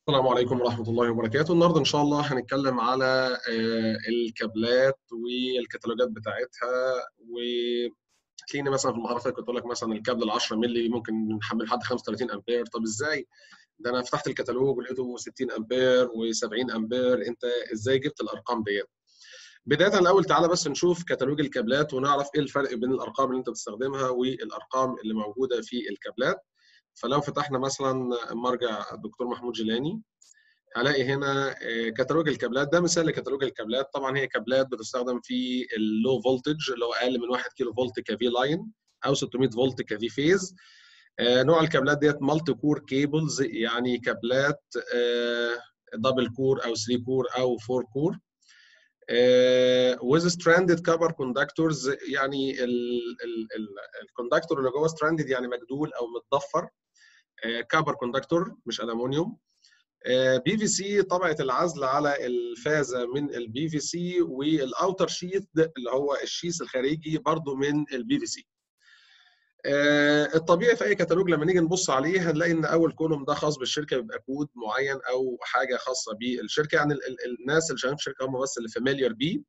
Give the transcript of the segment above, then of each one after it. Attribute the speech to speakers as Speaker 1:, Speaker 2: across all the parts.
Speaker 1: السلام عليكم ورحمة الله وبركاته النهاردة إن شاء الله هنتكلم على الكابلات والكتالوجات بتاعتها وتلاقيني مثلا في المحاضرة كنت أقول لك مثلا الكابل ال 10 مللي ممكن نحمل لحد 35 أمبير طب إزاي؟ ده أنا فتحت الكتالوج ولقيته 60 أمبير و70 أمبير أنت إزاي جبت الأرقام ديت؟ بداية الأول تعالى بس نشوف كتالوج الكابلات ونعرف إيه الفرق بين الأرقام اللي أنت بتستخدمها والأرقام اللي موجودة في الكابلات فلو فتحنا مثلا مرجع الدكتور محمود جيلاني هلاقي هنا كتالوج الكابلات ده مثال لكتالوج الكابلات طبعا هي كابلات بتستخدم في اللو فولتج اللي هو اقل من 1 كيلو فولت كفي لاين او 600 فولت كفي فيز نوع الكابلات ديت مالتي كور كيبلز يعني كابلات دبل كور او 3 كور او 4 كور with stranded copper conductors يعني الكوندكتور اللي جوه stranded يعني مجدول او متضفر كابر كوندكتور مش الومنيوم بي في سي طبقه العزل على الفازه من البي في سي والاوتر شيث اللي هو الشيث الخارجي برضو من البي في سي الطبيعي في اي كتالوج لما نيجي نبص عليه هنلاقي ان اول كولوم ده خاص بالشركه بيبقى كود معين او حاجه خاصه بالشركه يعني الناس اللي شغالين في الشركه هم بس اللي فاميليار بيه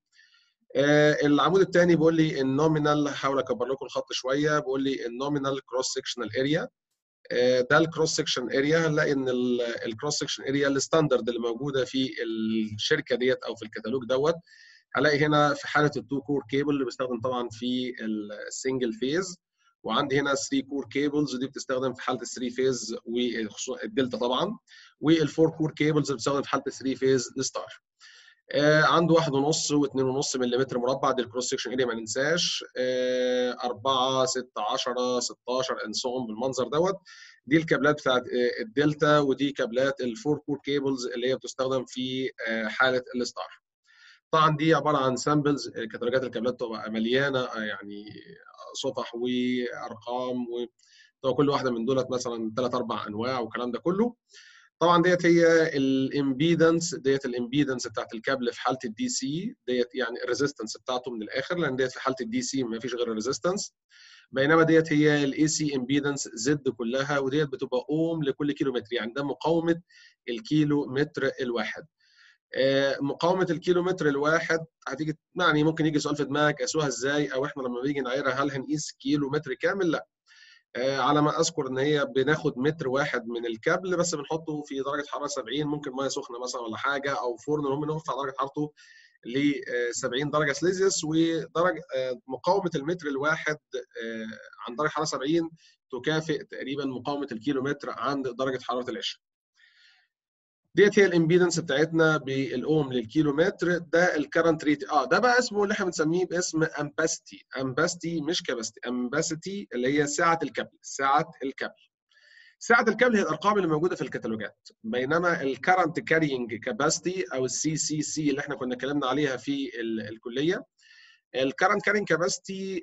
Speaker 1: العمود الثاني بيقول لي النومينال هحاول اكبر لكم الخط شويه بيقول لي النومينال كروس سكشنال اريا ده الكروس سكشن اريا هنلاقي ان الكروس سكشن اريا الستاندرد اللي موجوده في الشركه ديت او في الكتالوج دوت هلاقي هنا في حاله التو كور كيبل اللي بيستخدم طبعا في السنجل فيز وعندي هنا 3 كور كيبلز ودي بتستخدم في حاله 3 فيز والدلتا طبعا والفور كور كيبلز اللي بتستخدم في حاله 3 فيز الستار آه عنده واحد ونص واثنين ونص ملم مربع دي الكروس سكشن اريا ما ننساش آه 4 6 10 16 انسون بالمنظر دوت دي الكابلات بتاعت آه الدلتا ودي كابلات الفور كور كيبلز اللي هي بتستخدم في آه حاله الستار طبعا دي عباره عن سامبلز كتالوجات الكابلات بتبقى مليانه يعني صفح وارقام و كل واحده من دولت مثلا ثلاث اربع انواع والكلام ده كله طبعا ديت هي الامبيدنس ديت الامبيدنس بتاعت الكابل في حاله الدي سي ديت يعني الريزيستنس بتاعته من الاخر لان ديت في حاله الدي سي ما فيش غير الريزيستنس بينما ديت هي الاي سي امبيدنس زد كلها وديت بتبقى اوم لكل كيلو متر يعني ده مقاومه الكيلو متر الواحد مقاومه الكيلو متر الواحد هتيجي يعني ممكن يجي سؤال في دماغك قاسوها ازاي او احنا لما بنيجي نعيرها هل هنقيس كيلو متر كامل؟ لا على ما اذكر ان هي بناخد متر واحد من الكابل بس بنحطه في درجه حراره 70 ممكن ميه سخنه مثلا ولا حاجه او فرن المهم نرفع درجه حرارته ل 70 درجه سليزيوس ودرجه مقاومه المتر الواحد عند درجه حراره 70 تكافئ تقريبا مقاومه الكيلو متر عند درجه حراره العشاء. ديت هي الامبيدنس بتاعتنا بالاوم للكيلو متر ده الكرنت ريت اه ده بقى اسمه اللي احنا بنسميه باسم امباستي امباستي مش كاباستي امباستي اللي هي سعه الكابل سعه الكابل سعه الكابل هي الارقام اللي موجوده في الكتالوجات بينما الكرنت كارينج كاباستي او السي سي سي اللي احنا كنا اتكلمنا عليها في الكليه الكرنت كارينج كاباستي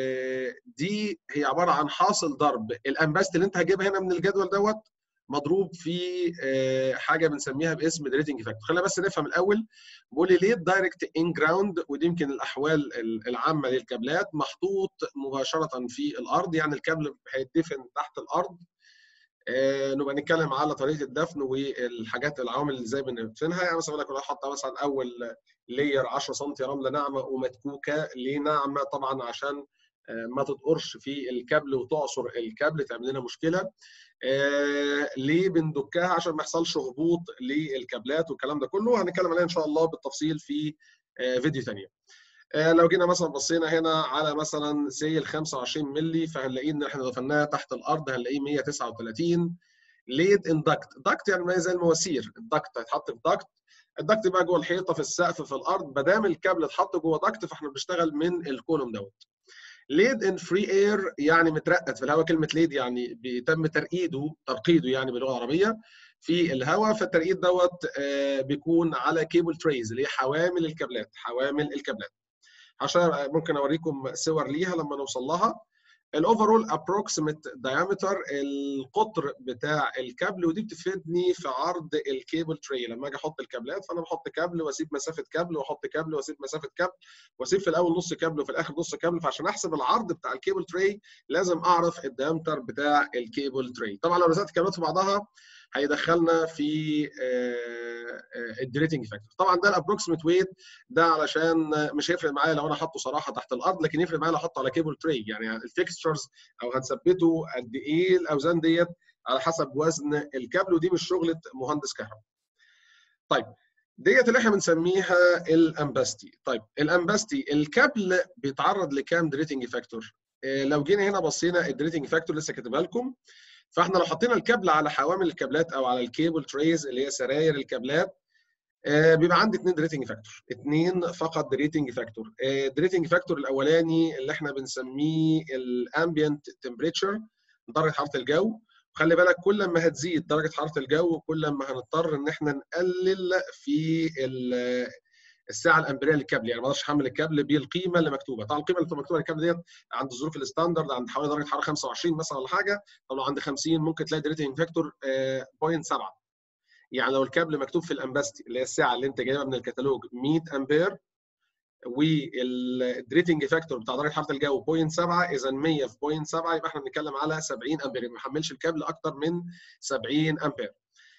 Speaker 1: دي هي عباره عن حاصل ضرب الامباستي اللي انت هتجيبها هنا من الجدول دوت مضروب في حاجه بنسميها باسم دريتنج فاكتور خلينا بس نفهم الاول بقول لي ليه الدايركت ان جراوند ودي يمكن الاحوال العامه للكابلات محطوط مباشره في الارض يعني الكابل هيدفن تحت الارض نبقى نتكلم على طريقه الدفن والحاجات العوامل اللي ازاي بندفنها يعني مثلا اقول لك حاطه مثلا اول لاير 10 سم رمله ناعمه ومدكوكه ليه ناعمه طبعا عشان ما تتقرش في الكابل وتعصر الكابل تعمل لنا مشكله آه ليه بندكها عشان ما يحصلش هبوط للكابلات والكلام ده كله هنتكلم عليه ان شاء الله بالتفصيل في آه فيديو ثانيه آه لو جينا مثلا بصينا هنا على مثلا سي ال 25 مللي فهنلاقيه ان احنا دفناها تحت الارض هنلاقيه 139 ليد اندكت دكت يعني ما زي المواسير الدكت هيتحط في دكت الدكت بقى جوه الحيطه في السقف في الارض ما دام الكابل اتحط جوه دكت فاحنا بنشتغل من الكولوم دوت ليد ان فري اير يعني مترقد في الهواء كلمه ليد يعني بيتم ترقيده ترقيده يعني باللغه العربيه في الهواء فالترقيد دوت بيكون على كيبل تريز اللي هي حوامل الكابلات حوامل الكابلات عشان ممكن اوريكم صور ليها لما نوصل لها الاوفرول ابروكسيمت دايمتر القطر بتاع الكابل ودي بتفيدني في عرض الكيبل تري لما اجي احط الكابلات فانا بحط كابل واسيب مسافه كابل واحط كابل واسيب مسافه كابل واسيب في الاول نص كابل وفي الاخر نص كابل فعشان احسب العرض بتاع الكيبل تري لازم اعرف الدايمتر بتاع الكيبل تري طبعا لو لزقت الكابلات في بعضها هيدخلنا في الدريتنج فاكتور طبعا ده الابروكسيمت ويت ده علشان مش هيفرق معايا لو انا حاطه صراحه تحت الارض لكن يفرق معايا لو احطه على كيبل تري يعني الفيكستشرز او هنثبته قد ايه الاوزان ديت على حسب وزن الكابل ودي مش شغله مهندس كهرباء طيب ديت اللي احنا بنسميها الامباستي طيب الامباستي الكابل بيتعرض لكام دريتنج فاكتور لو جينا هنا بصينا الدريتنج فاكتور لسه كاتبها لكم فاحنا لو حطينا الكابل على حوامل الكابلات او على الكيبل تريز اللي هي سراير الكابلات بيبقى عندي اثنين دريتنج فاكتور اثنين فقط دريتنج فاكتور الدريتنج فاكتور الاولاني اللي احنا بنسميه الامبيانت تمبريتشر درجه حراره الجو وخلي بالك كل ما هتزيد درجه حراره الجو كل ما هنضطر ان احنا نقلل في الساعه الامبريه للكابل يعني ما اقدرش احمل الكابل بالقيمه اللي مكتوبه طبعا القيمه اللي مكتوبه للكابل ديت عند الظروف الستاندرد عند حوالي درجه حراره 25 مثلا ولا حاجه طب لو عند 50 ممكن تلاقي دريتنج فاكتور 0.7 يعني لو الكابل مكتوب في الامباستي اللي هي الساعه اللي انت جايبها من الكتالوج 100 امبير والدريتنج فاكتور بتاع درجه حراره الجو 0.7 اذا 100 في 0.7 يبقى احنا بنتكلم على 70 امبير ما يحملش الكابل اكتر من 70 امبير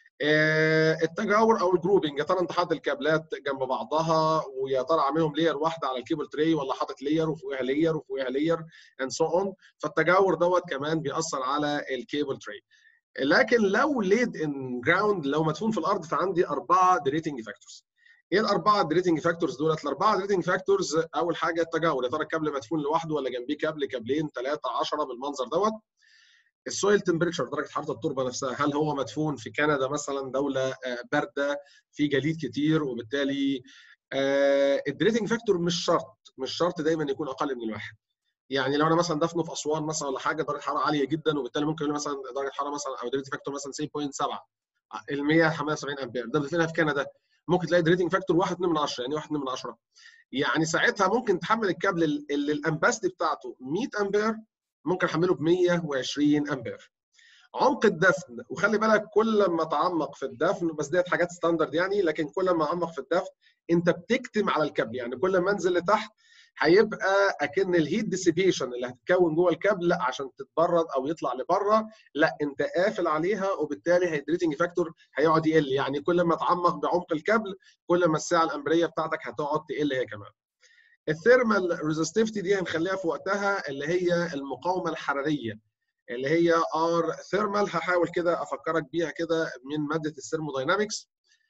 Speaker 1: التجاور او الجروبنج يا ترى انت حاطط الكابلات جنب بعضها ويا ترى عاملهم لير واحده على الكيبل تري ولا حاطط لير وفوقها لير وفوقها لير اند سو اون فالتجاور دوت كمان بيأثر على الكيبل تري لكن لو ليد ان جراوند لو مدفون في الارض فعندي اربعه دريتنج فاكتورز ايه الاربعه دريتنج فاكتورز دولت الاربعه دريتنج فاكتورز اول حاجه التجاور يا ترى الكابل مدفون لوحده ولا جنبيه كابل كابلين ثلاثه 10 بالمنظر دوت السويل تمبريتشر درجه حراره التربه نفسها هل هو مدفون في كندا مثلا دوله بارده في جليد كتير وبالتالي الدريتنج فاكتور مش شرط مش شرط دايما يكون اقل من الواحد يعني لو انا مثلا دفنه في اسوان مثلا ولا حاجه درجه حراره عاليه جدا وبالتالي ممكن يقول مثلا درجه حراره مثلا او دريتنج فاكتور مثلا 6.7 ال 100 78 امبير ده بتلاقيها في كندا ممكن تلاقي دريتنج فاكتور 1 2 من 10 يعني 1 2 من 10 يعني ساعتها ممكن تحمل الكابل اللي الامباستي بتاعته 100 امبير ممكن احمله ب 120 امبير عمق الدفن وخلي بالك كل ما تعمق في الدفن بس ديت حاجات ستاندرد يعني لكن كل ما اعمق في الدفن انت بتكتم على الكابل يعني كل ما انزل لتحت هيبقى اكن الهيت ديسيبيشن اللي هتتكون جوه الكابل عشان تتبرد او يطلع لبره لا انت قافل عليها وبالتالي هيدريتنج فاكتور هيقعد يقل يعني كل ما تعمق بعمق الكابل كل ما السعه الامبريه بتاعتك هتقعد تقل هي كمان الثيرمال ريزستيفيتي دي هنخليها في وقتها اللي هي المقاومه الحراريه اللي هي ار ثيرمال هحاول كده افكرك بيها كده من ماده الثيرموداينامكس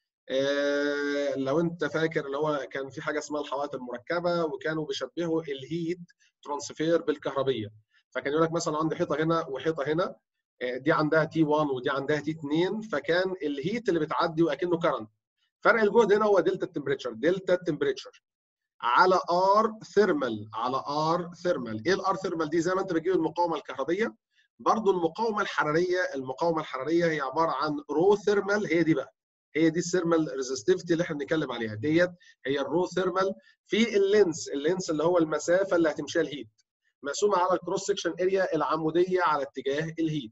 Speaker 1: آه لو انت فاكر اللي هو كان في حاجه اسمها الحوائط المركبه وكانوا بيشبهوا الهيت ترانسفير بالكهربيه فكان يقول لك مثلا عندي حيطه هنا وحيطه هنا آه دي عندها تي 1 ودي عندها تي 2 فكان الهيت اللي بتعدي واكنه كرنت فرق الجهد هنا هو دلتا التمبريتشر دلتا التمبريتشر على ار ثيرمال على ار ثيرمال ايه الار ثيرمال دي زي ما انت بتجيب المقاومه الكهربيه برضو المقاومه الحراريه المقاومه الحراريه هي عباره عن رو ثيرمال هي دي بقى هي دي الثيرمال ريزستيفيتي اللي احنا بنتكلم عليها ديت هي الرو ثيرمال في اللينس اللينس اللي هو المسافه اللي هتمشيها الهيت مقسومه على الكروس سكشن اريا العموديه على اتجاه الهيت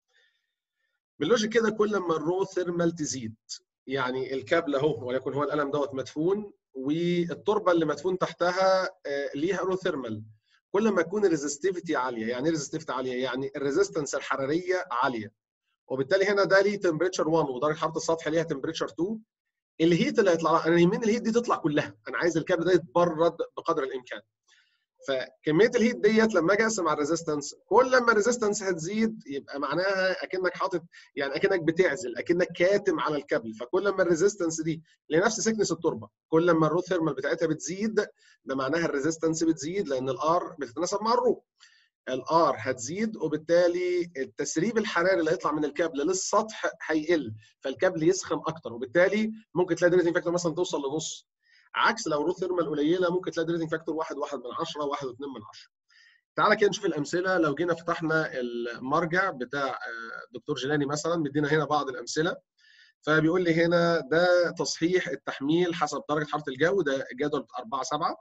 Speaker 1: باللوجيك كده كل ما الرو ثيرمال تزيد يعني الكابل اهو وليكن هو القلم دوت مدفون والتربه اللي مدفون تحتها ليها رو ثيرمال كل ما يكون الريزستيفيتي عاليه يعني ايه ريزستيفيتي عاليه يعني الريزيستنس الحراريه عاليه وبالتالي هنا ده ليه تمبريتشر 1 ودرجه حراره السطح ليها تمبريتشر 2 الهيت اللي هيطلع انا يهمني الهيت دي تطلع كلها انا عايز الكابل ده يتبرد بقدر الامكان فكميه الهيت ديت لما اجي اقسم على الريزيستنس كل ما الريزيستنس هتزيد يبقى معناها اكنك حاطط يعني اكنك بتعزل اكنك كاتم على الكابل فكل ما الريزيستنس دي لنفس سكنس التربه كل ما الرو ثيرمال بتاعتها بتزيد ده معناها الريزيستنس بتزيد لان الار بتتناسب مع الرو الار هتزيد وبالتالي التسريب الحراري اللي هيطلع من الكابل للسطح هيقل فالكابل يسخن اكتر وبالتالي ممكن تلاقي دريتنج فاكتور مثلا توصل لنص عكس لو الرو ثيرمال قليله ممكن تلاقي دريتنج فاكتور 1 1 من 10 1 2 من 10 تعالى كده نشوف الامثله لو جينا فتحنا المرجع بتاع دكتور جيلاني مثلا مدينا هنا بعض الامثله فبيقول لي هنا ده تصحيح التحميل حسب درجه حراره الجو ده جدول 4 7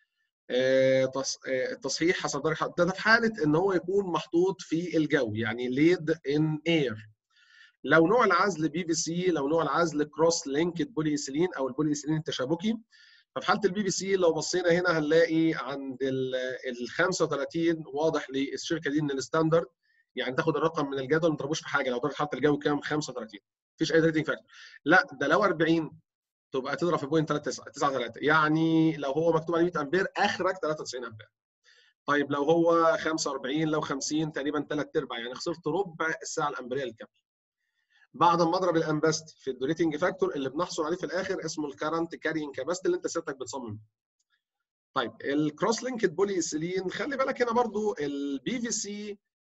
Speaker 1: التصحيح حسب درجه حراره ده في حاله ان هو يكون محطوط في الجو يعني ليد ان اير لو نوع العزل بي في سي لو نوع العزل كروس لينكد بولي ايثيلين او البولي ايثيلين التشابكي ففي حاله البي بي سي لو بصينا هنا هنلاقي عند ال 35 واضح للشركه دي ان الستاندرد يعني تاخد الرقم من الجدول ما تضربوش في حاجه لو درجه حراره الجو كام 35 مفيش اي دريتنج فاكتور لا ده لو 40 تبقى تضرب في بوينت 93 يعني لو هو مكتوب عليه 100 امبير اخرك 93 امبير طيب لو هو 45 لو 50 تقريبا ثلاث ارباع يعني خسرت ربع الساعه الامبريه الكامله بعد ما اضرب الامباست في الدوريتنج فاكتور اللي بنحصل عليه في الاخر اسمه الكرنت كارينج كاباستي اللي انت سيادتك بتصمم طيب الكروس لينكد بولي ايثيلين خلي بالك هنا برضو البي في سي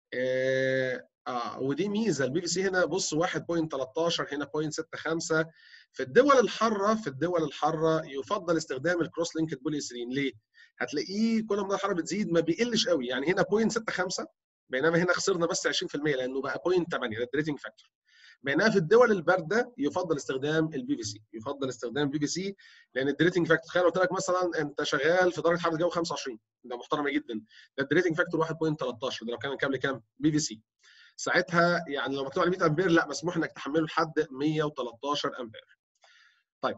Speaker 1: اه ودي ميزه البي في سي هنا بص 1.13 هنا 0.65 في الدول الحاره في الدول الحاره يفضل استخدام الكروس لينكد بولي ايثيلين ليه؟ هتلاقيه كل ما الحراره بتزيد ما بيقلش قوي يعني هنا 0.65 بينما هنا خسرنا بس 20% لانه بقى 0.8 ده الدريتنج فاكتور بينما في الدول البارده يفضل استخدام البي في سي يفضل استخدام البي في سي لان الدريتنج فاكتور تخيل قلت لك مثلا انت شغال في درجه حراره الجو 25 ده محترمه جدا ده الدريتنج فاكتور 1.13 ده لو كان كابل كام بي في سي ساعتها يعني لو مكتوب على 100 امبير لا مسموح انك تحمله لحد 113 امبير طيب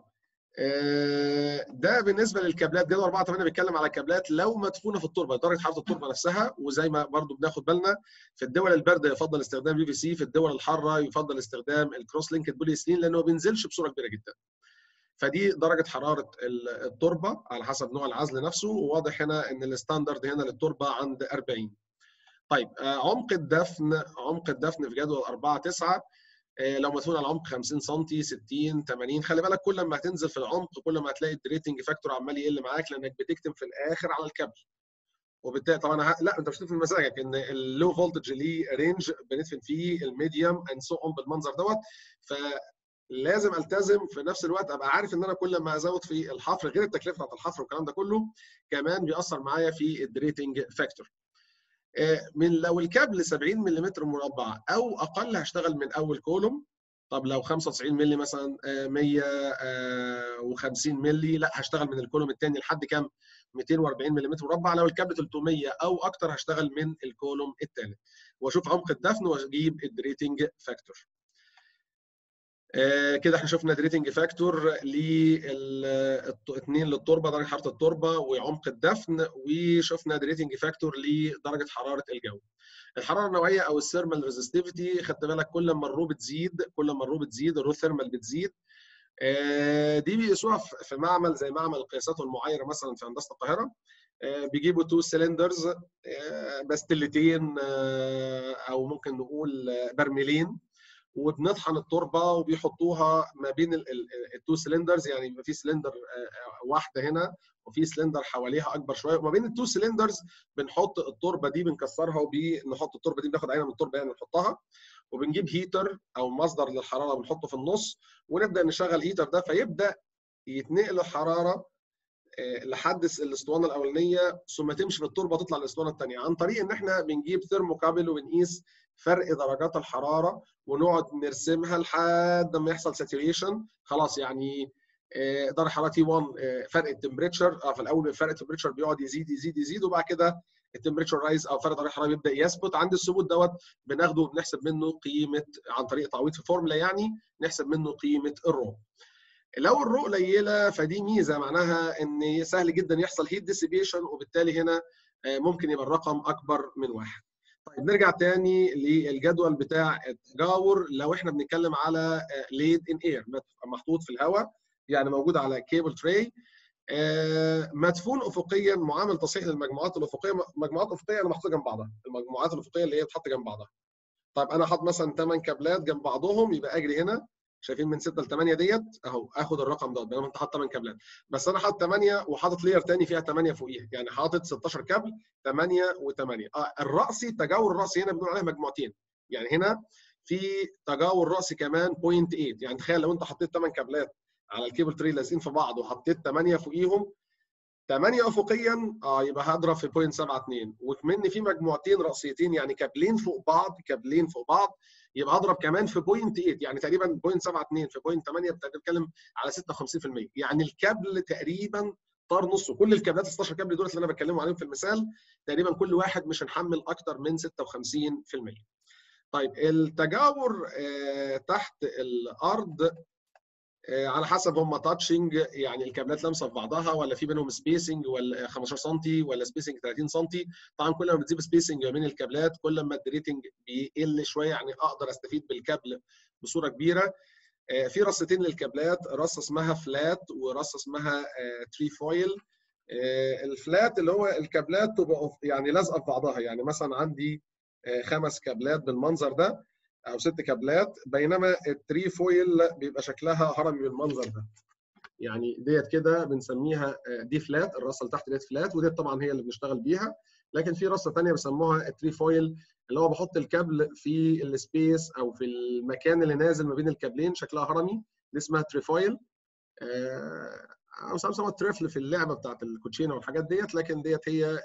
Speaker 1: ده بالنسبه للكابلات جدول 4 8 بيتكلم على كابلات لو مدفونه في التربه درجه حراره التربه نفسها وزي ما برضو بناخد بالنا في الدول البارده يفضل استخدام بي في سي في الدول الحاره يفضل استخدام الكروس لينكد بولي سلين لانه ما بينزلش بصوره كبيره جدا فدي درجه حراره التربه على حسب نوع العزل نفسه وواضح هنا ان الستاندرد هنا للتربه عند 40 طيب عمق الدفن عمق الدفن في جدول 4 9 لو مدفون على عمق 50 سم 60 80 خلي بالك كل ما هتنزل في العمق كل ما هتلاقي الدريتنج فاكتور عمال يقل معاك لانك بتكتم في الاخر على الكابل وبالتالي طبعا لا انت مش هتفهم مزاجك ان اللو فولتج ليه رينج بندفن فيه الميديوم اند سو اون بالمنظر دوت فلازم التزم في نفس الوقت ابقى عارف ان انا كل ما ازود في الحفر غير التكلفه بتاعت الحفر والكلام ده كله كمان بيأثر معايا في الدريتنج فاكتور من لو الكابل 70 ملم مربع او اقل هشتغل من اول كولوم طب لو 95 مللي مثلا 150 مللي لا هشتغل من الكولوم الثاني لحد كام 240 ملم مربع لو الكابل 300 او اكتر هشتغل من الكولوم الثالث واشوف عمق الدفن واجيب الدريتنج فاكتور آه كده احنا شفنا دريتنج فاكتور للاثنين للتربه درجه حراره التربه وعمق الدفن وشفنا دريتنج فاكتور لدرجه حراره الجو. الحراره النوعيه او الثيرمال ريزستيفيتي خدت بالك كل ما الرو بتزيد كل ما الرو بتزيد الرو ثيرمال بتزيد. آه دي بيقيسوها في معمل زي معمل القياسات والمعايره مثلا في هندسه القاهره. آه بيجيبوا تو سلندرز بستلتين او ممكن نقول برميلين وبنطحن التربه وبيحطوها ما بين التو سلندرز يعني يبقى في سلندر واحده هنا وفي سلندر حواليها اكبر شويه وما بين التو سلندرز بنحط التربه دي بنكسرها وبنحط التربه دي بناخد عينه من التربه يعني نحطها وبنجيب هيتر او مصدر للحراره بنحطه في النص ونبدا نشغل الهيتر ده فيبدا يتنقل الحراره لحد الاسطوانه الاولانيه ثم تمشي في التربه تطلع الاسطوانه الثانيه عن طريق ان احنا بنجيب ثيرموكابل وبنقيس فرق درجات الحراره ونقعد نرسمها لحد ما يحصل ساتوريشن خلاص يعني درجه حراره تي 1 فرق التمبريتشر اه في الاول فرق التمبريتشر بيقعد يزيد يزيد يزيد وبعد كده التمبريتشر رايز او فرق درجه الحراره بيبدا يثبت عند الثبوت دوت بناخده وبنحسب منه قيمه عن طريق تعويض في فورمولا يعني نحسب منه قيمه الرو لو الرو قليله فدي ميزه معناها ان سهل جدا يحصل هيت ديسيبيشن وبالتالي هنا ممكن يبقى الرقم اكبر من واحد. طيب نرجع تاني للجدول بتاع التجاور لو احنا بنتكلم على ليد ان اير محطوط في الهواء يعني موجود على كيبل تراي مدفون افقيا معامل تصحيح للمجموعات الافقيه مجموعات افقيه انا محطوطه جنب بعضها المجموعات الافقيه اللي هي بتتحط جنب بعضها طيب انا حاطط مثلا 8 كابلات جنب بعضهم يبقى اجري هنا شايفين من 6 ل 8 ديت اهو اخد الرقم دوت بينما انت حاطط 8 كابلات بس انا حاطط 8 وحاطط لير ثاني فيها 8 فوقيها يعني حاطط 16 كابل 8 و8 آه الراسي التجاور الراسي هنا بنقول عليه مجموعتين يعني هنا في تجاور راسي كمان 0.8 يعني تخيل لو انت حطيت 8 كابلات على الكيبل تري لازقين في بعض وحطيت 8 فوقيهم 8 افقيا اه يبقى هضرب في 0.72 وكمان في مجموعتين راسيتين يعني كابلين فوق بعض كابلين فوق بعض يبقى اضرب كمان في 0.8 يعني تقريبا 0.72 في 0.8 بتتكلم على 56% يعني الكابل تقريبا طار نصه كل الكابلات 16 كابل دول اللي انا بتكلم عليهم في المثال تقريبا كل واحد مش هنحمل اكتر من 56% طيب التجاور آه تحت الارض على حسب هم تاتشنج يعني الكابلات لامسه في بعضها ولا في بينهم سبيسنج ولا 15 سم ولا سبيسنج 30 سم طبعا كل ما بتزيد سبيسنج ما بين الكابلات كل ما الدريتنج بيقل شويه يعني اقدر استفيد بالكابل بصوره كبيره في رصتين للكابلات رصه اسمها فلات ورصه اسمها تري فويل الفلات اللي هو الكابلات تبقى يعني لازقه في بعضها يعني مثلا عندي خمس كابلات بالمنظر ده او ست كابلات بينما التري فويل بيبقى شكلها هرمي بالمنظر ده يعني ديت كده بنسميها دي فلات الرصه اللي تحت ديت فلات وديت طبعا هي اللي بنشتغل بيها لكن في رصه ثانيه بيسموها التري فويل اللي هو بحط الكابل في السبيس او في المكان اللي نازل ما بين الكابلين شكلها هرمي دي اسمها تري فويل او بيسموها تريفل في اللعبه بتاعت الكوتشينه والحاجات ديت لكن ديت هي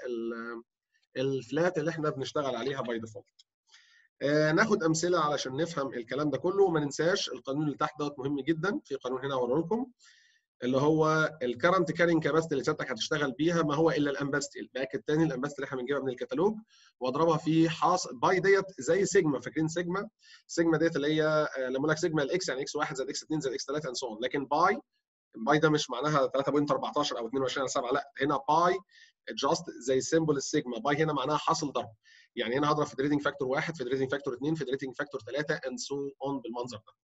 Speaker 1: الفلات اللي احنا بنشتغل عليها باي ديفولت آه ناخد امثله علشان نفهم الكلام ده كله وما ننساش القانون اللي تحت دوت مهم جدا في قانون هنا هوريه لكم اللي هو الكرنت كارينج كاباسيتي اللي سيادتك هتشتغل بيها ما هو الا الامباستي باك الثاني الامباستي اللي احنا بنجيبها من الكتالوج واضربها في حاصل باي ديت زي سيجما فاكرين سيجما سيجما ديت اللي هي لما اقول لك سيجما الاكس يعني اكس 1 زائد اكس 2 زائد اكس 3 اند سو لكن باي باي ده مش معناها 3.14 او 22 على 7 لا هنا باي جاست زي سيمبل السيجما باي هنا معناها حاصل ضرب يعني هنا هضرب في دريتنج فاكتور 1 في دريتنج فاكتور 2 في دريتنج فاكتور 3 اند سو اون بالمنظر ده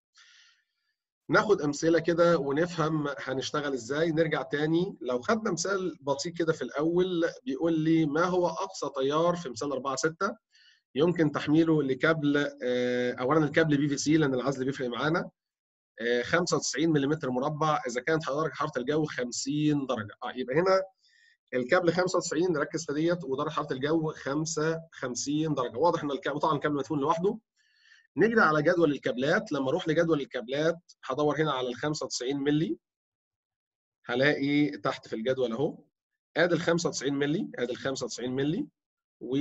Speaker 1: ناخد امثله كده ونفهم هنشتغل ازاي نرجع تاني لو خدنا مثال بسيط كده في الاول بيقول لي ما هو اقصى تيار في مثال 4 6 يمكن تحميله لكابل اولا الكابل بي في سي لان العزل بيفرق معانا 95 ملم مربع اذا كانت درجه حراره الجو 50 درجه اه يبقى هنا الكابل 95 نركز في ديت ودرجه حراره الجو 55 درجه واضح ان الكابل طبعا الكابل مدفون لوحده نجري على جدول الكابلات لما اروح لجدول الكابلات هدور هنا على ال 95 مللي هلاقي تحت في الجدول اهو ادي ال 95 مللي ادي ال 95 مللي و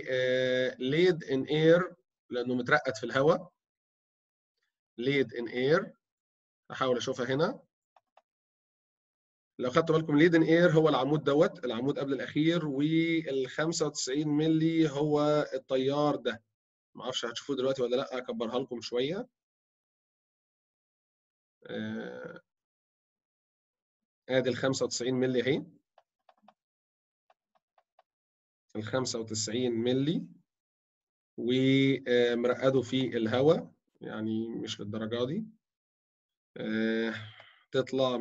Speaker 1: ليد ان اير لانه مترقد في الهواء ليد ان اير احاول اشوفها هنا لو خدتوا بالكم ليد ان اير هو العمود دوت العمود قبل الاخير وال 95 مللي هو التيار ده ما اعرفش هتشوفوه دلوقتي ولا لا اكبرها لكم شويه ادي ال 95 مللي اهي ال 95 مللي ومرقده في الهواء يعني مش للدرجه دي تطلع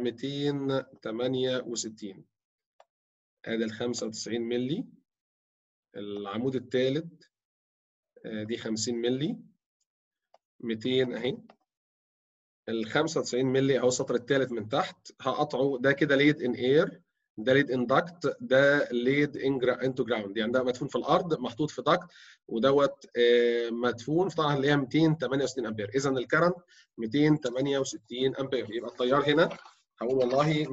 Speaker 1: 268 ادي ال 95 مللي العمود الثالث دي 50 مللي 200 اهي ال 95 مللي اهو السطر الثالث من تحت هقطعه ده كده ليد ان اير ده ليد ان داكت ده ليد انتو جراوند يعني ده مدفون في الارض محطوط في داكت ودوت مدفون طبعا اللي هي 268 امبير اذا الكرنت 268 امبير يبقى التيار هنا هقول والله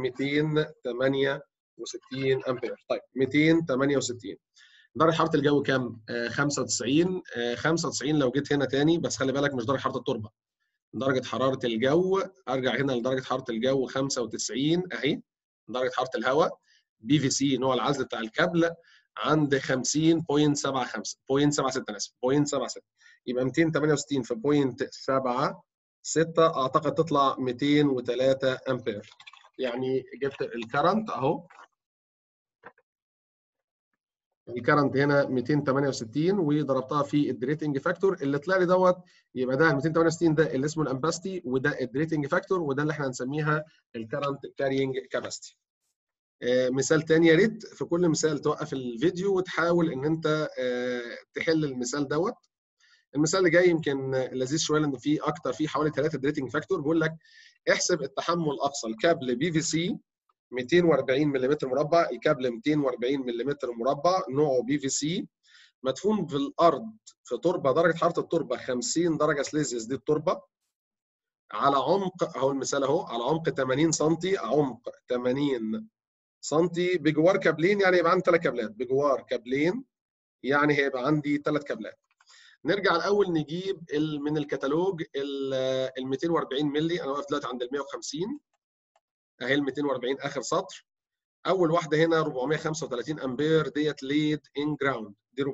Speaker 1: 268 امبير طيب 268 درجه حراره الجو كام؟ آه 95 آه 95 لو جيت هنا تاني بس خلي بالك مش درجه حراره التربه درجه حراره الجو ارجع هنا لدرجه حراره الجو 95 اهي درجه حراره الهواء بي في سي نوع العزل بتاع الكابل عند 50.75 0.76 انا اسف 0.76 يبقى 268 في 0.76 اعتقد تطلع 203 امبير يعني جبت الكرنت اهو الكرنت هنا 268 وضربتها في الدريتنج فاكتور اللي طلع لي دوت يبقى ده 268 ده اللي اسمه الامباستي وده الدريتنج فاكتور وده اللي احنا هنسميها الكرنت كارينج كاباسيتي. آه مثال تاني يا ريت في كل مثال توقف الفيديو وتحاول ان انت آه تحل المثال دوت. المثال اللي جاي يمكن لذيذ شويه لان في اكتر في حوالي ثلاثه دريتنج فاكتور بيقول لك احسب التحمل الاقصى الكابل بي في سي 240 ملم مربع الكابل 240 ملم مربع نوعه بي في سي مدفون في الارض في تربه درجه حراره التربه 50 درجه سليزيوس دي التربه على عمق اهو المثال اهو على عمق 80 سم عمق 80 سم بجوار كابلين يعني يبقى عندي ثلاث كابلات بجوار كابلين يعني هيبقى عندي ثلاث كابلات نرجع الاول نجيب من الكتالوج ال 240 مللي انا واقف دلوقتي عند ال 150 اهي ال 240 اخر سطر اول واحده هنا 435 امبير ديت ليد ان جراوند دي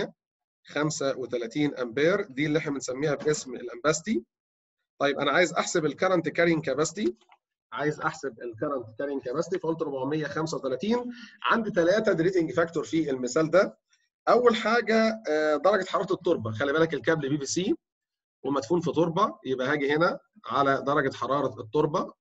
Speaker 1: 435 امبير دي اللي احنا بنسميها باسم الامباستي طيب انا عايز احسب الكرنت كارين كاباستي عايز احسب الكرنت كارين كاباستي فقلت 435 عندي ثلاثه دريتنج فاكتور في المثال ده اول حاجه درجه حراره التربه خلي بالك الكابل بي في سي ومدفون في تربه يبقى هاجي هنا على درجه حراره التربه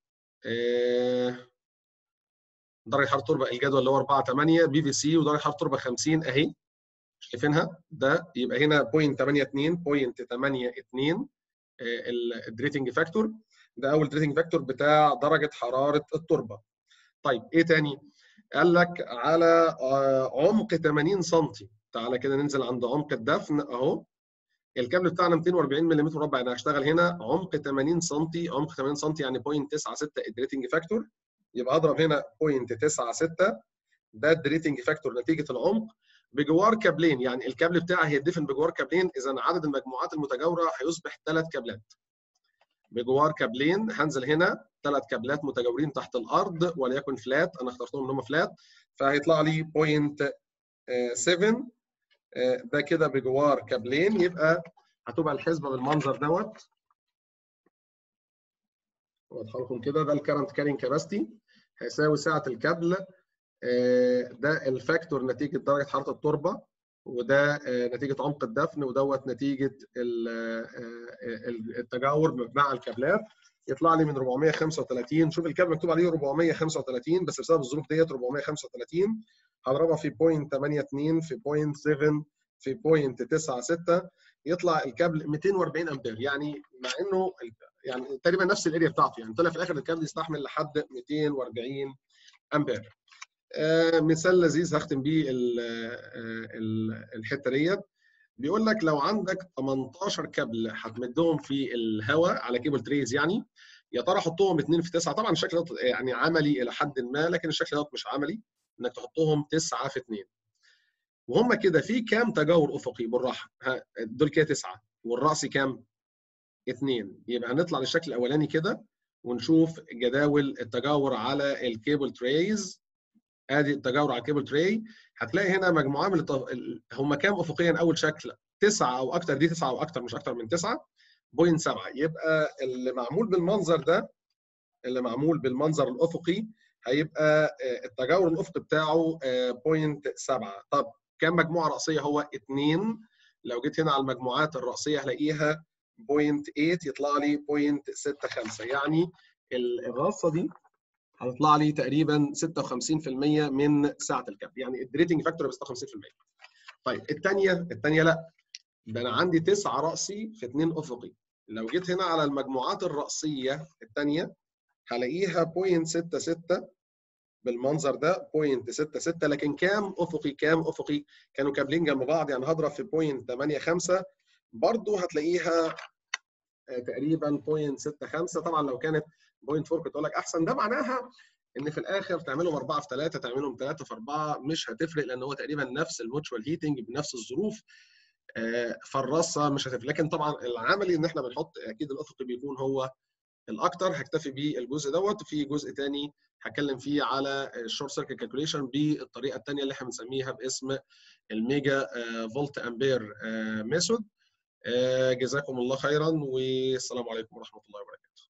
Speaker 1: درجه حراره التربه الجدول اللي هو 4 8 بي في سي ودرجه حراره التربه 50 اهي شايفينها ده يبقى هنا 0.82 0.82 الدريتنج فاكتور ده اول دريتنج فاكتور بتاع درجه حراره التربه طيب ايه تاني قال لك على عمق 80 سم تعالى كده ننزل عند عمق الدفن اهو الكابل بتاعنا 240 ملم مربع انا هشتغل هنا عمق 80 سم عمق 80 سم يعني 0.96 الدريتنج فاكتور يبقى اضرب هنا 0.96 ده الدريتنج فاكتور نتيجه العمق بجوار كابلين يعني الكابل بتاعي هيدفن بجوار كابلين اذا عدد المجموعات المتجاوره هيصبح ثلاث كابلات بجوار كابلين هنزل هنا ثلاث كابلات متجاورين تحت الارض وليكن فلات انا اخترتهم ان هم فلات فهيطلع لي 0.7 ده كده بجوار كابلين يبقى هتبقى الحسبه بالمنظر دوت واضحه لكم كده ده الكرنت كارين كاباستي هيساوي سعه الكابل ده الفاكتور نتيجه درجه حراره التربه وده نتيجه عمق الدفن ودوت نتيجه التجاور مع الكابلات يطلع لي من 435 شوف الكابل مكتوب عليه 435 بس بسبب الظروف ديت 435 هضربها في 0.82 في 0.7 في 0.96 يطلع الكابل 240 امبير يعني مع انه يعني تقريبا نفس الاريا بتاعته يعني طلع في الاخر الكابل يستحمل لحد 240 امبير آه مثال لذيذ هختم بيه الحته ديت بيقول لك لو عندك 18 كابل هتمدهم في الهواء على كيبل تريز يعني يا ترى حطهم 2 في 9 طبعا الشكل ده يعني عملي الى حد ما لكن الشكل ده مش عملي انك تحطهم 9 في 2 وهم كده في كام تجاور افقي بالراحه دول كده 9 والراسي كام؟ 2 يبقى هنطلع للشكل الاولاني كده ونشوف جداول التجاور على الكيبل تريز ادي التجاور على الكيبل تري هتلاقي هنا مجموعه من التف... هم كام افقيا اول شكل 9 او اكتر دي 9 او اكتر مش اكتر من 9 بوينت 7 يبقى اللي معمول بالمنظر ده اللي معمول بالمنظر الافقي هيبقى التجاور الافقي بتاعه بوينت 7 طب كام مجموعه راسيه هو 2 لو جيت هنا على المجموعات الراسيه هلاقيها بوينت 8 يطلع لي بوينت 65 يعني الراسه دي هتطلع لي تقريبا 56% من سعه الكابل يعني الدريتنج فاكتور ب 56% طيب الثانيه الثانيه لا ده انا عندي 9 راسي في 2 افقي لو جيت هنا على المجموعات الراسيه الثانيه هلاقيها 0.66 بالمنظر ده 0.66 لكن كام افقي كام افقي كانوا كابلين جنب بعض يعني هضرب في 0.85 برضه هتلاقيها تقريبا 0.65 طبعا لو كانت 0.4 كنت اقول لك احسن ده معناها ان في الاخر تعملهم 4 في 3 تعملهم 3 في 4 مش هتفرق لان هو تقريبا نفس الموتشوال هيتنج بنفس الظروف فالرصه مش هتفرق لكن طبعا العملي ان احنا بنحط اكيد الافقي بيكون هو الاكتر هكتفي بالجزء دوت وفي جزء ثاني هتكلم فيه على الشورت سيركت كالكوليشن بالطريقه الثانيه اللي احنا بنسميها باسم الميجا فولت امبير ميثود جزاكم الله خيرا والسلام عليكم ورحمه الله وبركاته